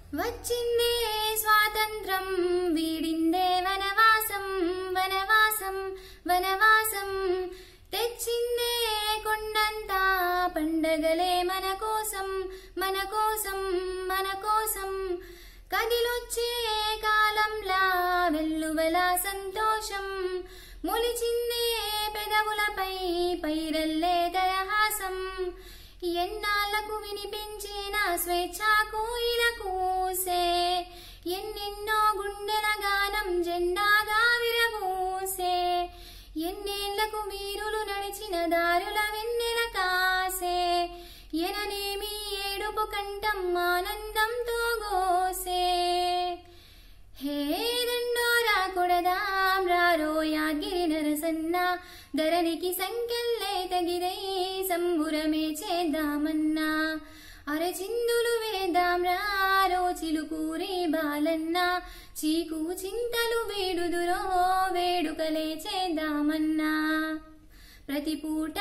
వచ్చిందే స్వాతంత్రం వీడిందే వనవాసం వనవాసం వనవాసం తెచ్చిందే కొండంతా పండగలే మన కోసం మన కోసం మన కోసం కదిలొచ్చే కాలంలా వెల్లువల సంతోషం మొలిచిందే పెదవులపై పైరల్లే దయహాసం ఎన్నాళ్లకు వినిపించిన స్వేచ్ఛ కోయిల కూసే ఎన్నెన్నో గుండెల గానం జెండాగా విరబూసే ఎన్నేళ్లకు వీరులు నడిచిన దారుల వెన్నెల కాసే ఎననేమి ఏడుపు కంఠం ఆనందంతో గోసే హే రెండోరా కొడదాం రారో యాగిరి నరసన్న ధరణికి సంకెళ్ళే తగిదై సంబురమే చేద్దామన్నా అరచిందులు వేదాం రారో చిలుకూరి బాలన్న చీకు చింతలు వేడుదురో వేడుకలే చేద్దామన్నా ప్రతి పూట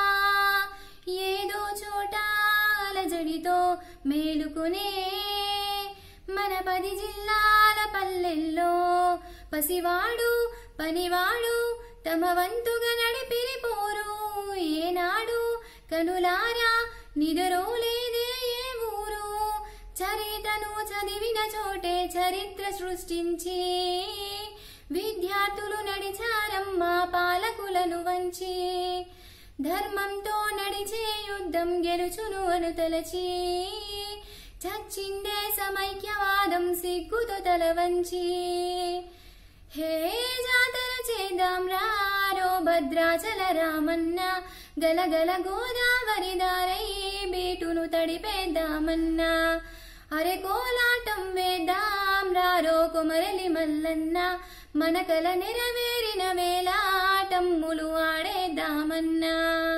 ఏదో చోట అలజడితో మేలుకునే మన పది జిల్లాల పల్లెల్లో పసివాడు పనివాడు తమ వంతుగా నడిపిరి పోరు ఏనాడు కనులారా నిదరోలేదే ఏ ఊరు చరితను చదివిన చోటే చరిత్ర సృష్టించి విద్యార్థులు నడిచారమ్మా పాలకులను వంచి ధర్మంతో నడిచే యుద్ధం గెలుచును అను తలచి చచ్చిందే సమైక్యవాదం సిగ్గుతో తల వంచి హే జాతర చేద్దాం రారో భద్రాచల రామన్న గలగల గోదావరి దారై బీటును తడిపేద్దామన్నా అరే కోలాటం వేద్దాం రారో కొమరలి మల్లన్న మన కల నెరవేరిన వేళ ఆటమ్ములు ఆడేద్దామన్నా